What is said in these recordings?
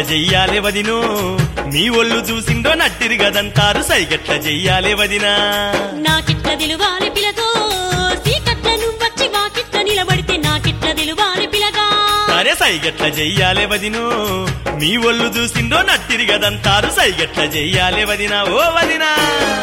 చెయ్యాలే వదినో మీ ఒళ్ళు చూసిండో నట్టిరి గదంటారు సైగెట్ల చెయ్యాలే వదినా నాకిట్ల దిలువాలి పిలగో సీకట్ల నువ్వచ్చి వాకిట్ల నిలబడితే నాకిట్ల దిలువాలి పిలగా సరే సైగెట్ల చెయ్యాలే వదినో మీ ఒళ్ళు చూసిండో నట్టిరి గదంటారు సైగెట్ల చెయ్యాలే వదినా ఓ వదినా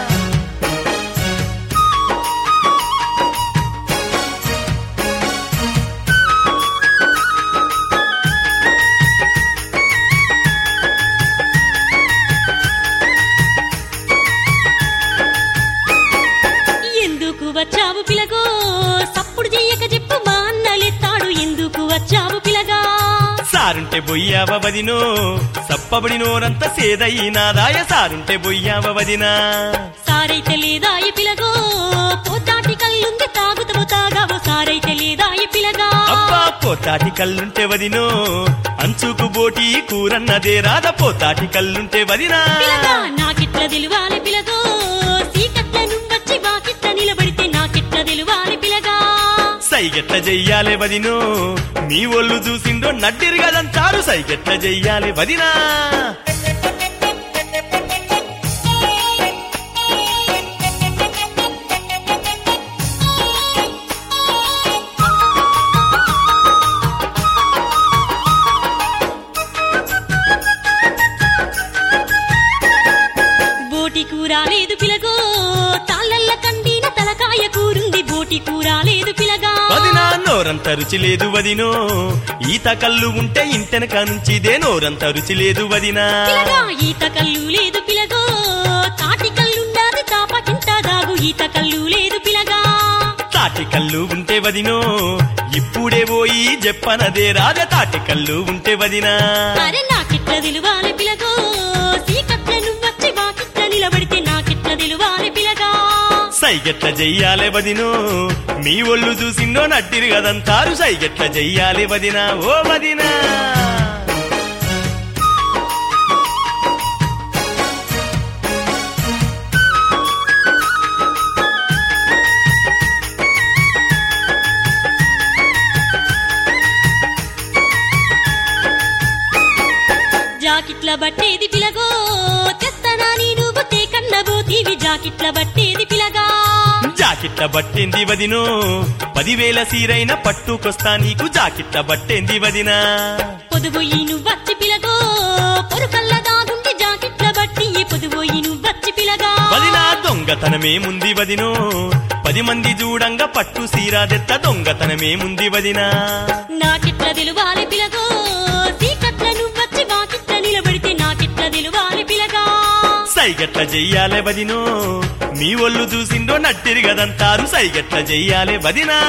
ఎందుకు వచ్చావు పిలగో సప్పుడు చెయ్యక చెప్పు మా అన్నలెత్తాడు ఎందుకు వచ్చావు పిలగా సారుంటే బొయ్యావ వదినో సప్పబడి నోరంత సేదయ్యినాదాయ సారుంటే బొయ్యావ వదినా సారైతే లేదా ఈ పిలగో పోతాటి కళ్ళుంది తాగుతము తాగావు సారైతే లేదా ఈ పిలగా అబ్బా పోతాటి కళ్ళుంటే వదినో అంచుకు బోటి కూరన్నదే రాద పోతాటి కళ్ళుంటే వదినా పిలగా నాకిట్ల దిలువాలి పిలగో సీకట్ల నువ్వచ్చి వాకిట్ల నిలబడితే నాకిట్ల దిలువాలి పిలగా సైగెట్ల చెయ్యాలే వదినో మీ ఒళ్ళు చూసిండో నడ్డిరి గదంటారు సైగెట్ల చెయ్యాలే వదినా బోటి కూర లేదు పిలగో తాళ్ళల్ల కండిన తలకాయ కూరుంది బోటి కూర లేదు పిలగా వదినా నోరంత రుచి లేదు వదినో ఈత కళ్ళు ఉంటే ఇంటెనక నుంచిదే నోరంత రుచి లేదు వదినా పిలగా ఈత కళ్ళు లేదు పిలగో తాటి కళ్ళుండాది తాపకింత దాగు ఈత కళ్ళు లేదు పిలగా తాటి కళ్ళు ఉంటే వదినో ఇప్పుడే పోయి చెప్పనదే రాజ తాటి కళ్ళు ఉంటే వదినా అరే నాకిట్ల దిలువాలి పిలగో సీకట్ల నువ్వచ్చి వాకిట్ల నిలబడితే నాకిట్ల దిలువాలి పిలగా సైగెట్ల చెయ్యాలే వదినో మీ ఒళ్ళు చూసిండో నట్టిరి గదంతారు సైగెట్ల చెయ్యాలే వదినా ఓ వదినా జాకిట్ల బట్టేది పిలగో తెత్తనాని నువ్వు తేకన్న బోతీవి జాకిట్ల బట్టేది పిలగా జాకెట్ల బట్టేంది వదినో పదివేల సీరైన పట్టుకొస్తా నీకు జాకెట్ల బట్టేంది వదినా పొదుబోయి నువ్వచ్చి పిలగో పొరుకల్ల దాగుండి జాకిట్ల బట్టి పొదుబోయి నువ్వచ్చి పిలగా వదినా దొంగతనమేముంది వదినో పది మంది చూడంగా పట్టు సీరాదెత్త దొంగతనమేముంది వదినా నాకిట్ల దిలువాలి పిలగో సీకట్ల నువ్వచ్చి వాకిట్ల నిలబడితే నాకిట్ల దిలువాలి పిలగా సైగట్ల చెయ్యాలే వదినో మీ ఒళ్ళు చూసిండో నట్టిరి గదంతారు సైగట్ల చెయ్యాలే వదినా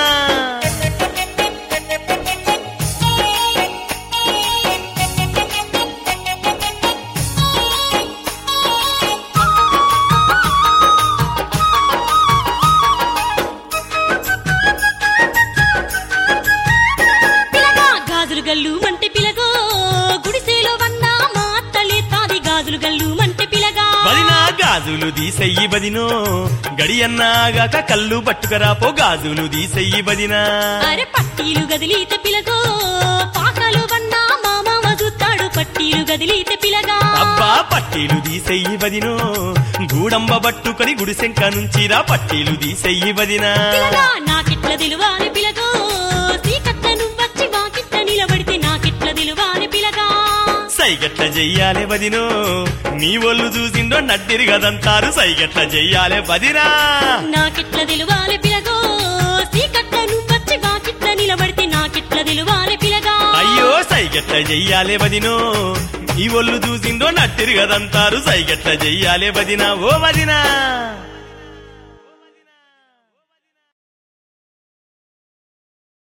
పిలగా గాజులు గల్లు మంటే పిలగో గుడిసెలో వన్నా మా అత్తలే తాది గాజులు గల్లు మంటే పిలగా వదినా గాజులు తీసెయ్యి బదినో గడియన్నాగాక కళ్ళు పట్టుకరాపో గాజులు తీసెయ్యి బదినా అరే పట్టీలు గదిలీతే పిలగో పాకలు వన్నా మా మామ చూస్తాడు పట్టీలు గదిలీతే పిలగా అబ్బా పట్టీలు తీసెయ్యి బదినో గూడంబ పట్టుకొని గుడిసెంక నుంచిరా పట్టీలు తీసెయ్యి బదినా పిలగా నాకిట్ల దిలువాలి పిలగో సీకట్ల నువ్వచ్చి వాకిట్ల నిలబడితే నాకిట్ల దిలువాలి పిలగా సైగట్ల చెయ్యాలే వదినో మీ ఒళ్ళు చూసిండో నడ్డిరి గదంతారు సైగట్ల చెయ్యాలే వదినా నాకిట్ల దిలువాలి పిలగో సీకట్ల నువ్వచ్చి వాకిట్ల నిలబడితే నాకిట్ల దిలువాలి పిలగా అయ్యో సైగట్ల చెయ్యాలే వదినో మీ ఒళ్ళు చూసిండో నట్టిరి గదంతారు సైగట్ల చెయ్యాలే వదినా ఓ వదినా